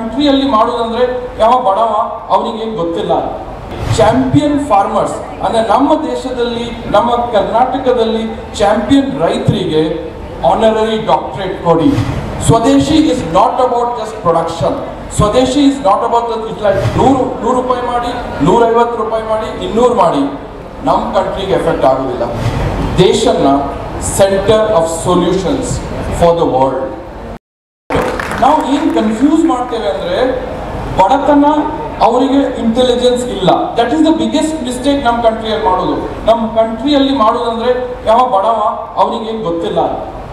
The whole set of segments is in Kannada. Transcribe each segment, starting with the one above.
ಕಂಟ್ರಿಯಲ್ಲಿ ಮಾಡೋದಂದ್ರೆ ಯಾವ ಬಡವ ಅವನಿಗೆ ಗೊತ್ತಿಲ್ಲ ಚಾಂಪಿಯನ್ ಫಾರ್ಮರ್ಸ್ ಅಂದ್ರೆ ನಮ್ಮ ದೇಶದಲ್ಲಿ ನಮ್ಮ ಕರ್ನಾಟಕದಲ್ಲಿ ಚಾಂಪಿಯನ್ ರೈತರಿಗೆ ಆನರರಿ ಡಾಕ್ಟರೇಟ್ ಕೊಡಿ swadeshi is not about just production swadeshi is not about it's like ನೂರು ನೂರು ರೂಪಾಯಿ ಮಾಡಿ ನೂರೈವತ್ತು ರೂಪಾಯಿ ಮಾಡಿ ಇನ್ನೂರು ಮಾಡಿ ನಮ್ಮ ಕಂಟ್ರಿಗೆ ಎಫೆಕ್ಟ್ ಆಗೋದಿಲ್ಲ ದೇಶನ centre of solutions for the world ನಾವು ಏನು ಕನ್ಫ್ಯೂಸ್ ಮಾಡ್ತೇವೆ ಅಂದ್ರೆ ಬಡತನ ಅವರಿಗೆ ಇಂಟೆಲಿಜೆನ್ಸ್ ಇಲ್ಲ that is the biggest mistake ನಮ್ಮ ಕಂಟ್ರಿಯಲ್ಲಿ ಮಾಡೋದು ನಮ್ಮ ಕಂಟ್ರಿಯಲ್ಲಿ ಮಾಡೋದಂದ್ರೆ ಯಾವ ಬಡವ ಅವನಿಗೆ ಏನು ಗೊತ್ತಿಲ್ಲ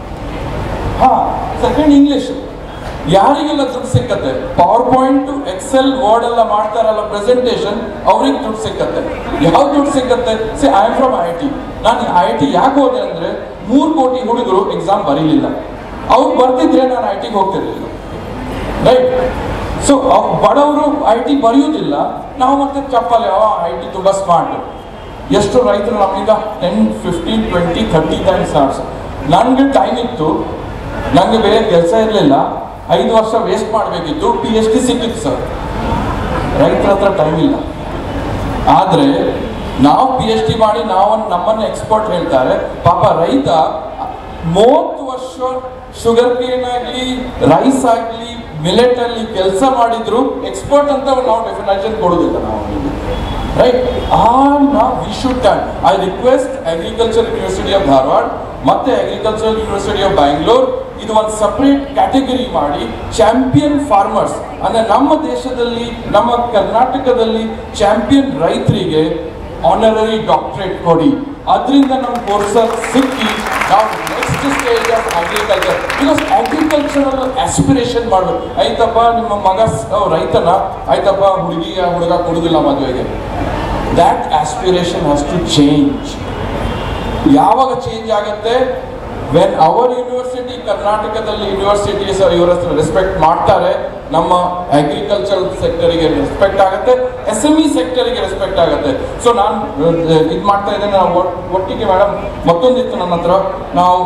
ಹಾ ಸೆಕೆಂಡ್ ಇಂಗ್ಲಿಷ್ ಯಾರಿಗೆಲ್ಲ ದುಡ್ಡು ಸಿಕ್ಕತ್ತೆ ಪವರ್ ಪಾಯಿಂಟ್ ಎಕ್ಸೆಲ್ ವರ್ಡ್ ಎಲ್ಲ ಮಾಡ್ತಾರಲ್ಲ ಪ್ರೆಸೆಂಟೇಷನ್ ಅವ್ರಿಗೆ ದುಡ್ಡು ಸಿಕ್ಕತ್ತೆ ಯಾವ ದುಡ್ಡು ಸಿಕ್ಕತ್ತೆ C I am from I T ನಾನು ಐ ಟಿ ಯಾಕೆ ಹೋದೆ ಅಂದ್ರೆ ಮೂರು ಕೋಟಿ ಹುಡುಗರು ಎಕ್ಸಾಮ್ ಬರೀಲಿಲ್ಲ ಅವ್ರು ಬರ್ತಿದ್ರೆ ನಾನು ಐ ಟಿಗೆ ಹೋಗ್ತಿರ್ಲಿಲ್ಲ ರೈಟ್ ಸೊ ಬಡವರು ಐ ಟಿ ಬರೆಯೋದಿಲ್ಲ ನಾವು ಮತ್ತೆ ಚಪ್ಪಲೆ ಅವ ಐ ಟಿ ತುಂಬ ಸ್ಮಾರ್ಟ್ ಎಷ್ಟು ರೈತರು ನಮ್ಮಿಂದ ten fifteen twenty thirty times hours ನನಗೆ ಟೈಮ್ ಇತ್ತು ನನಗೆ ಬೇರೆ ಕೆಲಸ ಇರಲಿಲ್ಲ ಐದು ವರ್ಷ ವೇಸ್ಟ್ ಮಾಡಬೇಕಿತ್ತು ಪಿ ಎಚ್ ಡಿ ಸಿಕ್ಕಿತ್ತು ಸರ್ ರೈತರ ಹತ್ರ ಟೈಮ್ ಇಲ್ಲ ಆದರೆ ನಾವು ಪಿ ಎಚ್ ಡಿ ಮಾಡಿ ನಾವು ನಮ್ಮನ್ನು ಎಕ್ಸ್ಪರ್ಟ್ ಹೇಳ್ತಾರೆ ಪಾಪ ರೈತ ಮೂವತ್ತು ವರ್ಷ ಶುಗರ್ ಕೇನ್ ಆಗಲಿ ರೈಸ್ ಆಗಲಿ ಮಿಲೆಟ್ ಅಲ್ಲಿ ಕೆಲಸ ಮಾಡಿದ್ರು ಎಕ್ಸ್ಪರ್ಟ್ ಅಂತ ನಾವು ಡೆಫಿನೇಷನ್ ಕೊಡೋದಿಲ್ಲ ನಾವು ಅವನಿಗೆ ರೈಟ್ ಆ ನಾವು we should turn I request agriculture university of Dharwad ಮತ್ತೆ ಅಗ್ರಿಕಲ್ಚರ್ ಯೂನಿವರ್ಸಿಟಿ ಆಫ್ ಬ್ಯಾಂಗ್ಳೂರ್ ಇದು ಒಂದು ಸಪ್ರೇಟ್ ಕ್ಯಾಟಗರಿ ಮಾಡಿ ಚಾಂಪಿಯನ್ ಫಾರ್ಮರ್ಸ್ ಅಂದ್ರೆ ನಮ್ಮ ದೇಶದಲ್ಲಿ ನಮ್ಮ ಕರ್ನಾಟಕದಲ್ಲಿ ಚಾಂಪಿಯನ್ ರೈತರಿಗೆ ಆನರರಿ ಡಾಕ್ಟರೇಟ್ ಕೊಡಿ ಅದರಿಂದ ನಮ್ಮ ಕೋರ್ಸ್ ಸಿಕ್ಕಿ ನಾವು next stage of agriculture because agricultural aspiration ಮಾಡಬೇಕು ಆಯ್ತಪ್ಪ ನಿಮ್ಮ ಮಗ ಸ್- ಅವ್ ರೈತನ ಆಯ್ತಪ್ಪ ಹುಡುಗಿಯ ಹುಡುಗ ಕೊಡುದಿಲ್ಲ ಮದುವೆಗೆ that aspiration has to change ಯಾವಾಗ ಚೇಂಜ್ ಆಗುತ್ತೆ ವೆನ್ ಅವರ್ ಯೂನಿವರ್ಸಿಟಿ ಕರ್ನಾಟಕದಲ್ಲಿ ಯೂನಿವರ್ಸಿಟೀಸ್ ಇವರ ರೆಸ್ಪೆಕ್ಟ್ ಮಾಡ್ತಾರೆ ನಮ್ಮ ಅಗ್ರಿಕಲ್ಚರ್ ಸೆಕ್ಟರಿಗೆ ರೆಸ್ಪೆಕ್ಟ್ ಆಗುತ್ತೆ ಎಸ್ ಎಮ್ ಇ ಸೆಕ್ಟರಿಗೆ ರೆಸ್ಪೆಕ್ಟ್ ಆಗುತ್ತೆ ಸೊ ನಾನು ಇದು ಮಾಡ್ತಾ ಇದ್ದೇನೆ ನಾವು ಒಟ್- ಒಟ್ಟಿಗೆ ಮೇಡಮ್ ಮತ್ತೊಂದಿತ್ತು ನನ್ನ ಹತ್ರ ನಾವು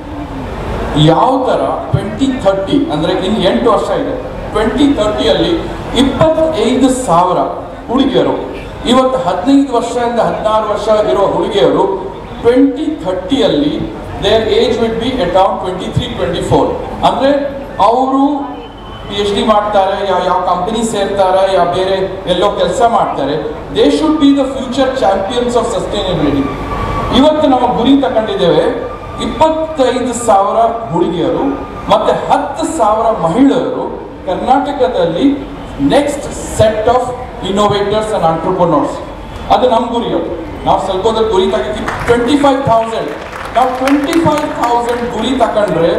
ಯಾವ ಥರ ಟ್ವೆಂಟಿ ಥರ್ಟಿ ಅಂದರೆ ಇನ್ನು ಎಂಟು ವರ್ಷ ಇದೆ ಟ್ವೆಂಟಿ ಥರ್ಟಿಯಲ್ಲಿ ಇಪ್ಪತ್ತೈದು ಸಾವಿರ ಹುಡುಗಿಯರು ಇವತ್ತು ಹದಿನೈದು ವರ್ಷದಿಂದ ಹದಿನಾರು ವರ್ಷ ಇರುವ ಹುಡುಗಿಯರು ಟ್ವೆಂಟಿ ಥರ್ಟಿಯಲ್ಲಿ their age would be around twenty three twenty four ಅಂದರೆ ಅವರು ಪಿ ಎಚ್ ಡಿ ಮಾಡ್ತಾರೆ ಯಾವ ಯಾವ ಕಂಪನಿ ಸೇರ್ತಾರೆ ಯಾವ ಬೇರೆ ಎಲ್ಲೋ ಕೆಲಸ ಮಾಡ್ತಾರೆ they should be the future champions of sustainability ಇವತ್ತು ನಾವು ಗುರಿ ತಗೊಂಡಿದ್ದೇವೆ ಇಪ್ಪತ್ತೈದು ಸಾವಿರ ಹುಡುಗಿಯರು ಮತ್ತೆ ಹತ್ತು ಸಾವಿರ ಮಹಿಳೆಯರು ಕರ್ನಾಟಕದಲ್ಲಿ next set of innovators and entrepreneurs ಅದು ನಮ್ಮ ಗುರಿ ಅದು ನಾವು ಸ್ವಲ್ಪದಲ್ಲಿ ಗುರಿ ತಗೊಂಡಿದ್ವಿ ಟ್ವೆಂಟಿ ಫೈವ್ ಥೌಸಂಡ್ ನಾವು ಟ್ವೆಂಟಿ ಫೈವ್ ಥೌಸಂಡ್ ಗುರಿ ತಗೊಂಡ್ರೆ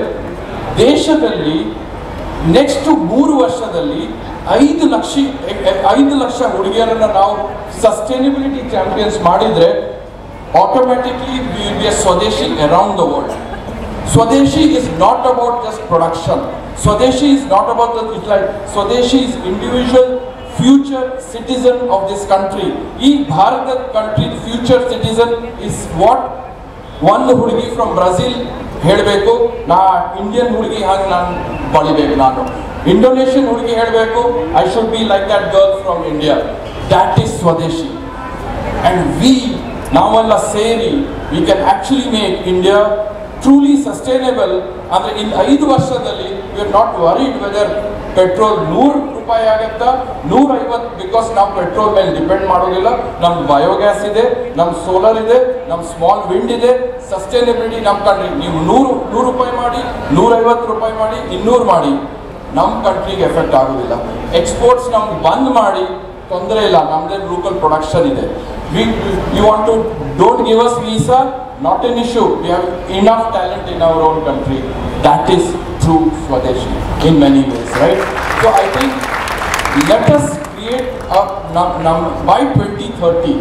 ದೇಶದಲ್ಲಿ ನೆಕ್ಸ್ಟ್ ಮೂರು ವರ್ಷದಲ್ಲಿ ಐದು ಲಕ್ಷ ಐದು ಲಕ್ಷ ಹುಡುಗಿಯರನ್ನ ನಾವು ಸಸ್ಟೈನಬಿಲಿಟಿ ಚಾಂಪಿಯನ್ಸ್ ಮಾಡಿದ್ರೆ automatically we will be a swadeshi around the world swadeshi is not about just production swadeshi is not about it's like swadeshi is individual future citizen of this country ಈ ಭಾರತದ country future citizen is what ಒಂದು ಹುಡುಗಿ ಫ್ರಮ್ ಬ್ರೆಜಿಲ್ ಹೇಳಬೇಕು ನಾ ಇಂಡಿಯನ್ ಹುಡುಗಿ ಹಾಗೆ ನಾನು ಬಳಿಬೇಕು ನಾನು ಇಂಡೋನೇಷಿಯನ್ ಹುಡುಗಿ ಹೇಳಬೇಕು I should be like that girl from India that is swadeshi and we ನಾವೆಲ್ಲ ಸೇರಿ we can actually make India truly sustainable ಅಂದರೆ ಇನ್ನು ಐದು ವರ್ಷದಲ್ಲಿ we are not worried whether petrol ನೂರು ರೂಪಾಯಿ ಆಗುತ್ತಾ ನೂರೈವತ್ತು ಬಿಕಾಸ್ ನಾವು ಪೆಟ್ರೋಲ್ ಮೇಲೆ ಡಿಪೆಂಡ್ ಮಾಡೋದಿಲ್ಲ ನಮ್ದು ಬಯೋಗ್ಯಾಸ್ ಇದೆ ನಮ್ಮ ಸೋಲಾರ್ ಇದೆ ನಮ್ಮ ಸ್ಮಾಲ್ ವಿಂಡ್ ಇದೆ ಸಸ್ಟೈನಬಿಲಿಟಿ ನಮ್ಮ ಕಂಟ್ರಿ ನೀವು ನೂರು ನೂರು ರೂಪಾಯಿ ಮಾಡಿ ನೂರೈವತ್ತು ರೂಪಾಯಿ ಮಾಡಿ ಇನ್ನೂರು ಮಾಡಿ ನಮ್ಮ ಕಂಟ್ರಿಗೆ ಎಫೆಕ್ಟ್ ಆಗೋದಿಲ್ಲ ಎಕ್ಸ್ಪೋರ್ಟ್ಸ್ ನಮ್ಗೆ ಬಂದ್ ಮಾಡಿ ತೊಂದರೆ ಇಲ್ಲ ನಮ್ಮದೇ ಲೋಕಲ್ ಪ್ರೊಡಕ್ಷನ್ ಇದೆ we you want to don't give us visa not an issue we have enough talent in our own country that is true swadeshi in many ways right so I think let us create ನಮ್ ಬೈ ಟ್ವೆಂಟಿ ಥರ್ಟಿ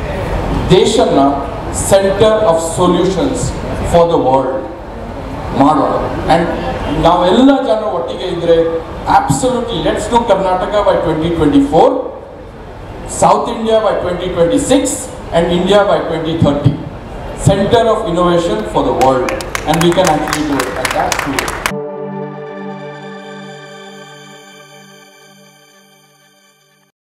ದೇಶನ centre of solutions for the world ಮಾಡೋಣ ಆ್ಯಂಡ್ ನಾವೆಲ್ಲ ಜನರು ಒಟ್ಟಿಗೆ ಇದ್ರೆ absolutely let's do Karnataka by twenty twenty four South India by 2026 and India by 2030. Center of innovation for the world. And we can actually do it. And that's true.